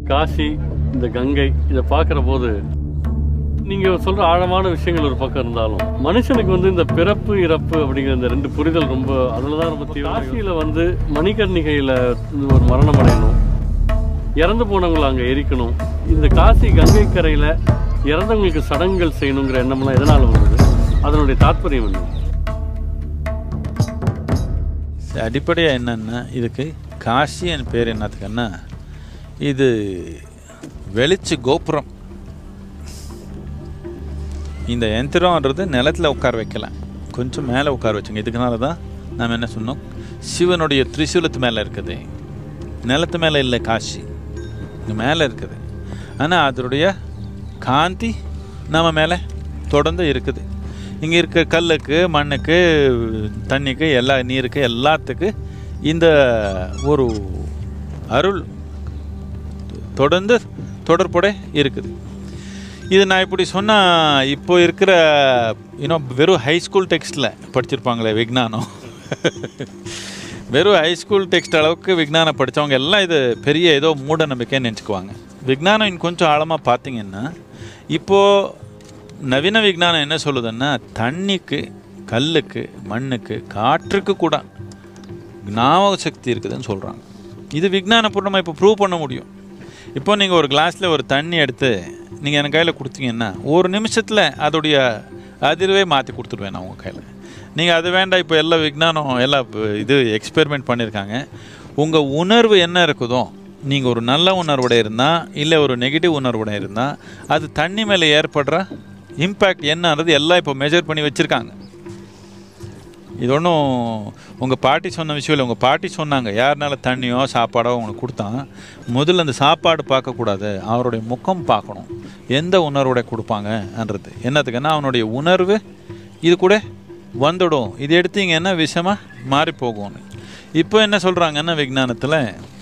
காசி இந்த கங்கை இதை பார்க்குற போது நீங்கள் சொல்கிற ஆழமான விஷயங்கள் ஒரு பக்கம் இருந்தாலும் மனுஷனுக்கு வந்து இந்த பிறப்பு இறப்பு அப்படிங்கிற இந்த ரெண்டு புரிதல் ரொம்ப அதில் தான் ரொம்ப காசியில் வந்து மணிகர்ணிகையில் ஒரு மரணம் அடையணும் இறந்து போனவங்களை அங்கே எரிக்கணும் இந்த காசி கங்கை கரையில் இறந்தவங்களுக்கு சடங்குகள் செய்யணுங்கிற எண்ணம்லாம் எதனால் வந்தது அதனுடைய தாத்பரியம் என்ன அடிப்படையாக என்னென்னா இதுக்கு காசின்னு பேர் என்னத்துக்குன்னா இது வெளிச்சு கோபுரம் இந்த யந்திரம்ன்றது நிலத்தில் உட்கார வைக்கலாம் கொஞ்சம் மேலே உட்கார வச்சுங்க இதுக்குனால தான் நாம் என்ன சொன்னோம் சிவனுடைய திரிசூலத்து மேலே இருக்குது நிலத்து மேலே இல்லை காசி இங்கே மேலே இருக்குது ஆனால் அதனுடைய காந்தி நம்ம மேலே தொடர்ந்து இருக்குது இங்கே இருக்க கல்லுக்கு மண்ணுக்கு தண்ணிக்கு எல்லா நீருக்கு எல்லாத்துக்கு இந்த ஒரு அருள் தொடர்ந்து தொடர்புட இருக்குது இது நான் இப்படி சொன்னால் இப்போ இருக்கிற இன்னும் வெறும் ஹை ஸ்கூல் டெக்ஸ்டில் படிச்சிருப்பாங்களே விக்னானம் வெறும் ஹை ஸ்கூல் டெக்ஸ்ட் அளவுக்கு விஞ்ஞானம் படித்தவங்க எல்லாம் இது பெரிய ஏதோ மூட நம்பிக்கைன்னு நினச்சிக்குவாங்க விஞ்ஞானம் இன்னும் கொஞ்சம் ஆழமாக பார்த்தீங்கன்னா இப்போது நவீன விஞ்ஞானம் என்ன சொல்லுதுன்னா தண்ணிக்கு கல்லுக்கு மண்ணுக்கு காற்றுக்கு கூட ஞாபக சக்தி இருக்குதுன்னு சொல்கிறாங்க இது விஞ்ஞானபூர்ணமாக இப்போ ப்ரூவ் பண்ண முடியும் இப்போ நீங்கள் ஒரு கிளாஸில் ஒரு தண்ணி எடுத்து நீங்கள் என் கையில் கொடுத்தீங்கன்னா ஒரு நிமிஷத்தில் அதோடைய அதிர்வே மாற்றி கொடுத்துருவேன் நான் உங்கள் கையில் நீங்கள் அது வேண்டாம் இப்போ எல்லா விஞ்ஞானம் எல்லாம் இப்ப இது எக்ஸ்பெரிமெண்ட் பண்ணியிருக்காங்க உங்கள் உணர்வு என்ன இருக்குதோ நீங்கள் ஒரு நல்ல உணர்வோட இருந்தால் இல்லை ஒரு நெகட்டிவ் உணர்வோட இருந்தால் அது தண்ணி மேலே ஏற்படுற இம்பேக்ட் என்னன்றது எல்லாம் இப்போ மெஜர் பண்ணி வச்சுருக்காங்க இது ஒன்றும் உங்கள் பாட்டி சொன்ன விஷயம் இல்லை உங்கள் பாட்டி சொன்னாங்க யாருனால தண்ணியோ சாப்பாடோ உங்களுக்கு கொடுத்தான் முதல்ல அந்த சாப்பாடு பார்க்கக்கூடாது அவருடைய முகம் பார்க்கணும் எந்த உணர்வோட கொடுப்பாங்கன்றது என்னத்துக்குன்னா அவனுடைய உணர்வு இது கூட வந்துடும் இது எடுத்தீங்கன்னா விஷமாக மாறி போகும்னு இப்போ என்ன சொல்கிறாங்கன்னா விஞ்ஞானத்தில்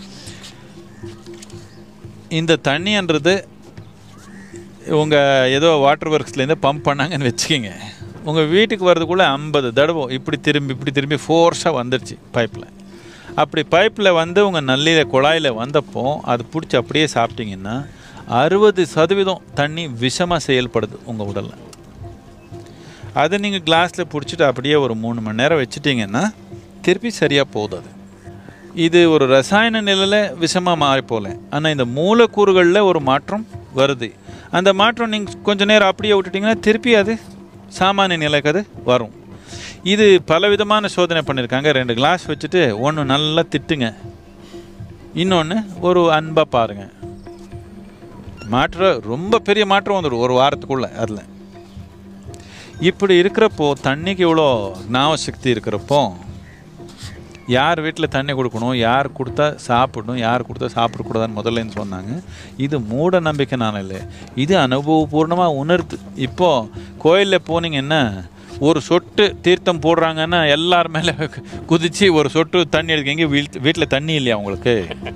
இந்த தண்ணின்றது உங்கள் ஏதோ வாட்டர் ஒர்க்ஸ்லேருந்து பம்ப் பண்ணாங்கன்னு வச்சுக்கிங்க உங்கள் வீட்டுக்கு வர்றதுக்குள்ளே ஐம்பது தடவை இப்படி திரும்பி இப்படி திரும்பி ஃபோர்ஸாக வந்துருச்சு பைப்பில் அப்படி பைப்பில் வந்து உங்கள் நல்லியில் குழாயில் வந்தப்போ அது பிடிச்சி அப்படியே சாப்பிட்டீங்கன்னா அறுபது சதவீதம் தண்ணி விஷமாக செயல்படுது உங்கள் உடலில் அதை நீங்கள் கிளாஸில் பிடிச்சிட்டு அப்படியே ஒரு மூணு மணி நேரம் வச்சுட்டிங்கன்னா திருப்பி சரியாக போகுது அது இது ஒரு ரசாயன நிலையில் விஷமாக மாறி போகல ஆனால் இந்த மூலக்கூறுகளில் ஒரு மாற்றம் வருது அந்த மாற்றம் நீங்கள் கொஞ்ச நேரம் அப்படியே விட்டுட்டிங்கன்னா திருப்பி அது சாமானிய நிலைக்கு அது வரும் இது பல விதமான சோதனை பண்ணியிருக்காங்க ரெண்டு கிளாஸ் வச்சுட்டு ஒன்று நல்லா திட்டுங்க இன்னொன்று ஒரு அன்பாக பாருங்கள் மாற்றம் ரொம்ப பெரிய மாற்றம் வந்துடும் ஒரு வாரத்துக்குள்ளே அதில் இப்படி இருக்கிறப்போ தண்ணிக்கு இவ்வளோ ஞாபக சக்தி இருக்கிறப்போ யார் வீட்டில் தண்ணி கொடுக்கணும் யார் கொடுத்தா சாப்பிடணும் யார் கொடுத்தா சாப்பிடக்கூடாதுன்னு முதல்லன்னு சொன்னாங்க இது மூட நம்பிக்கை நான் இல்லை இது அனுபவபூர்ணமாக உணர்த்து இப்போது கோயிலில் போனீங்கன்னா ஒரு சொட்டு தீர்த்தம் போடுறாங்கன்னா எல்லார் மேலே குதித்து ஒரு சொட்டு தண்ணி எடுக்க எங்கே வீட்டில் தண்ணி இல்லையா உங்களுக்கு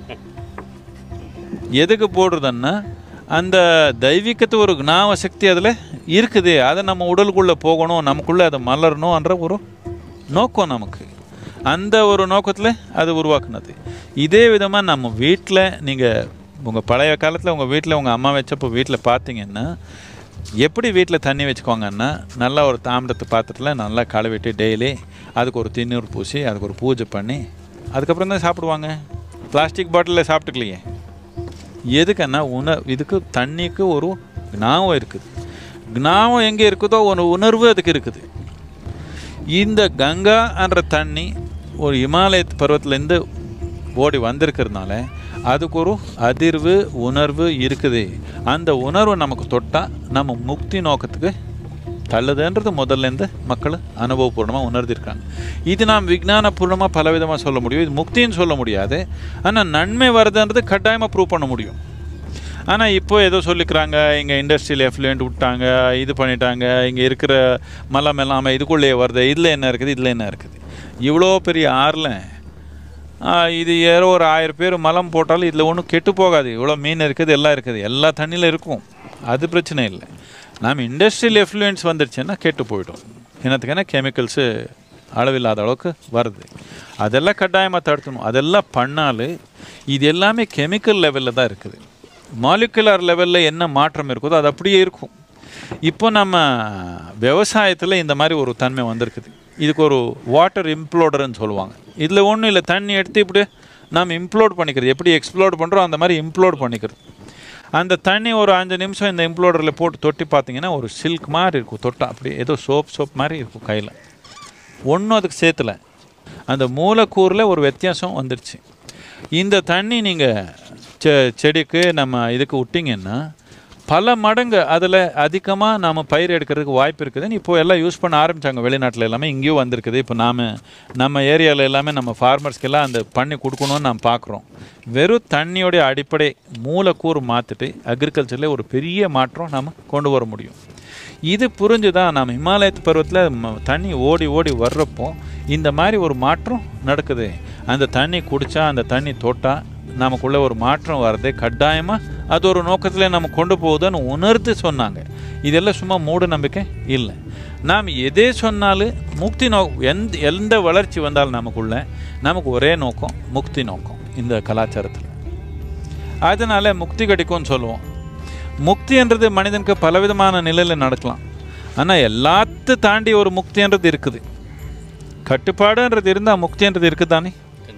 எதுக்கு போடுறதுன்னா அந்த தெய்வீகத்து ஒரு ஞாபக சக்தி அதில் இருக்குது அதை நம்ம உடலுக்குள்ளே போகணும் நமக்குள்ளே அதை மலரணும்ன்ற ஒரு நோக்கம் நமக்கு அந்த ஒரு நோக்கத்தில் அது உருவாக்குனது இதே விதமாக நம்ம வீட்டில் நீங்கள் உங்கள் பழைய காலத்தில் உங்கள் வீட்டில் உங்கள் அம்மா வச்சப்போ வீட்டில் பார்த்தீங்கன்னா எப்படி வீட்டில் தண்ணி வச்சுக்கோங்கன்னா நல்லா ஒரு தாமிரத்து பாத்திரத்தில் நல்லா கழுவிட்டு டெய்லி அதுக்கு ஒரு திண்ணூறு பூசி அதுக்கு ஒரு பூஜை பண்ணி அதுக்கப்புறம் தான் சாப்பிடுவாங்க பிளாஸ்டிக் பாட்டிலில் சாப்பிட்டுக்கலையே எதுக்குன்னா உண இதுக்கு தண்ணிக்கு ஒரு ஞாபகம் இருக்குது ஞாபகம் எங்கே இருக்குதோ ஒரு உணர்வு அதுக்கு இருக்குது இந்த கங்கான்ற தண்ணி ஒரு இமாலய பருவத்துலேருந்து ஓடி வந்திருக்கிறதுனால அதுக்கு ஒரு அதிர்வு உணர்வு இருக்குது அந்த உணர்வு நமக்கு தொட்டால் நம்ம முக்தி நோக்கத்துக்கு தள்ளுதுன்றது முதல்லேருந்து மக்கள் அனுபவபூர்ணமாக உணர்ந்திருக்காங்க இது நாம் விஜானபூர்ணமாக பலவிதமாக சொல்ல முடியும் இது முக்தின்னு சொல்ல முடியாது ஆனால் நன்மை வருதுன்றது கட்டாயமாக ப்ரூவ் பண்ண முடியும் ஆனால் இப்போ ஏதோ சொல்லிக்கிறாங்க இங்கே இண்டஸ்ட்ரியல் எஃப்ளூயன்ட் விட்டாங்க இது பண்ணிட்டாங்க இங்கே இருக்கிற மலம் எல்லாமே இதுக்குள்ளேயே வருது இதில் என்ன இருக்குது இதில் என்ன இருக்குது இவ்வளோ பெரிய ஆறில் இது ஏதோ ஒரு ஆயிரம் பேர் மலம் போட்டாலும் இதில் ஒன்றும் கெட்டு போகாது இவ்வளோ மீன் இருக்குது எல்லாம் இருக்குது எல்லா தண்ணியில் இருக்கும் அது பிரச்சனை இல்லை நாம் இண்டஸ்ட்ரியல் எஃப்ளூயன்ஸ் வந்துடுச்சுன்னா கெட்டு போயிடும் என்னத்துக்குன்னா கெமிக்கல்ஸு அளவில்லாத அளவுக்கு வருது அதெல்லாம் கட்டாயமாக தடுத்தணும் அதெல்லாம் பண்ணாலும் இது எல்லாமே கெமிக்கல் லெவலில் தான் இருக்குது மாலிகுலர் லெவலில் என்ன மாற்றம் இருக்குதோ அது அப்படியே இருக்கும் இப்போ நம்ம விவசாயத்தில் இந்த மாதிரி ஒரு தன்மை வந்திருக்குது இதுக்கு ஒரு வாட்டர் இம்ப்ளோடர்னு சொல்லுவாங்க இதில் ஒன்றும் இல்லை தண்ணி எடுத்து இப்படி நாம் இம்ப்ளோட் பண்ணிக்கிறது எப்படி எக்ஸ்ப்ளோட் பண்ணுறோம் அந்த மாதிரி இம்ப்ளோட் பண்ணிக்கிறது அந்த தண்ணி ஒரு அஞ்சு நிமிஷம் இந்த இம்ப்ளோடரில் போட்டு தொட்டி பார்த்தீங்கன்னா ஒரு சில்க் மாதிரி இருக்கும் தொட்டா அப்படி ஏதோ சோப் சோப் மாதிரி இருக்கும் கையில் ஒன்றும் அதுக்கு சேர்த்துல அந்த மூலக்கூறில் ஒரு வித்தியாசம் வந்துடுச்சு இந்த தண்ணி நீங்கள் செ செடிக்கு நம்ம இதுக்கு விட்டிங்கன்னா பல மடங்கு அதில் அதிகமாக நாம் பயிர் எடுக்கிறதுக்கு வாய்ப்பு இருக்குதுன்னு இப்போ எல்லாம் யூஸ் பண்ண ஆரம்பித்தாங்க வெளிநாட்டில் எல்லாமே இங்கேயும் வந்திருக்குது இப்போ நாம் நம்ம ஏரியாவில் எல்லாமே நம்ம ஃபார்மர்ஸ்க்கெல்லாம் அந்த பண்ணி கொடுக்கணும்னு நாம் பார்க்குறோம் வெறும் தண்ணியோடைய அடிப்படை மூலக்கூறு மாற்றிட்டு அக்ரிகல்ச்சரில் ஒரு பெரிய மாற்றம் நாம் கொண்டு வர முடியும் இது புரிஞ்சு தான் நம்ம இமாலயத்து பருவத்தில் தண்ணி ஓடி ஓடி வர்றப்போ இந்த மாதிரி ஒரு மாற்றம் நடக்குது அந்த தண்ணி குடித்தா அந்த தண்ணி தொட்டால் நமக்குள்ள ஒரு மாற்றம் வர்றது கட்டாயமாக அது ஒரு நோக்கத்தில் நம்ம கொண்டு போகுதுன்னு உணர்ந்து சொன்னாங்க இதெல்லாம் சும்மா மூட நம்பிக்கை இல்லை நாம் எதே சொன்னாலும் முக்தி நோ எந்த எந்த வளர்ச்சி வந்தாலும் நமக்குள்ள நமக்கு ஒரே நோக்கம் முக்தி நோக்கம் இந்த கலாச்சாரத்தில் அதனால முக்தி கிடைக்கும்னு சொல்லுவோம் முக்தின்றது மனிதனுக்கு பலவிதமான நிலையில் நடக்கலாம் ஆனால் எல்லாத்தையும் தாண்டி ஒரு முக்தின்றது இருக்குது கட்டுப்பாடுன்றது இருந்தால் முக்தின்றது இருக்குது தானே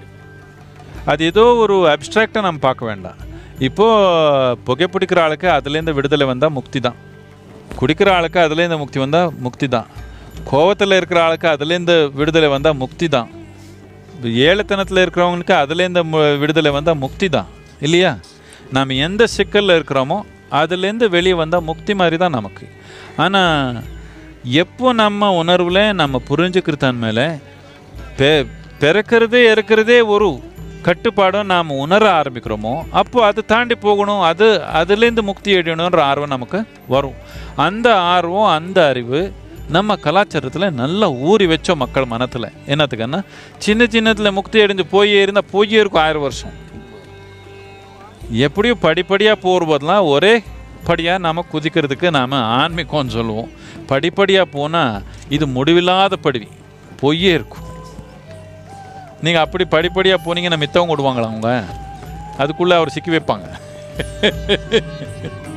அது ஏதோ ஒரு அப்ட்ராக்டாக நம்ம பார்க்க வேண்டாம் இப்போது புகைப்பிடிக்கிற ஆளுக்கு அதுலேருந்து விடுதலை வந்தால் முக்தி தான் குடிக்கிற ஆளுக்கு அதுலேருந்து முக்தி வந்தால் முக்தி தான் கோவத்தில் இருக்கிற ஆளுக்கு அதுலேருந்து விடுதலை வந்தால் முக்தி தான் ஏழைத்தனத்தில் இருக்கிறவங்களுக்கு அதுலேருந்து மு- விடுதலை வந்தால் முக்தி தான் இல்லையா நாம் எந்த சிக்கலில் இருக்கிறோமோ அதுலேருந்து வெளியே வந்தால் முக்தி மாதிரி தான் நமக்கு ஆனால் எப்போ நம்ம உணர்வில் நம்ம புரிஞ்சுக்கிற தன்மையில் பெ பிறக்கிறதே இறக்கிறதே ஒரு கட்டுப்பாடும் நாம் உணர ஆரம்பிக்கிறோமோ அப்போ அதை தாண்டி போகணும் அது அதுலேருந்து முக்தி அடையணுன்ற ஆர்வம் நமக்கு வரும் அந்த ஆர்வம் அந்த அறிவு நம்ம கலாச்சாரத்தில் நல்லா ஊறி வச்சோம் மக்கள் மனத்தில் என்னத்துக்குன்னா சின்ன சின்னத்தில் முக்தி அடைஞ்சு போய் இருந்தால் போயே இருக்கும் ஆயிரம் வருஷம் எப்படியும் படிப்படியாக போகிறபோதெல்லாம் ஒரே படியாக நாம் குதிக்கிறதுக்கு நாம் ஆன்மீகம்னு சொல்லுவோம் படிப்படியாக போனால் இது முடிவில்லாத படி பொய்யே இருக்கும் நீங்கள் அப்படி படிப்படியாக போனீங்கன்னா மித்தவங்க விடுவாங்களா அவங்க அதுக்குள்ளே அவர் சிக்கி வைப்பாங்க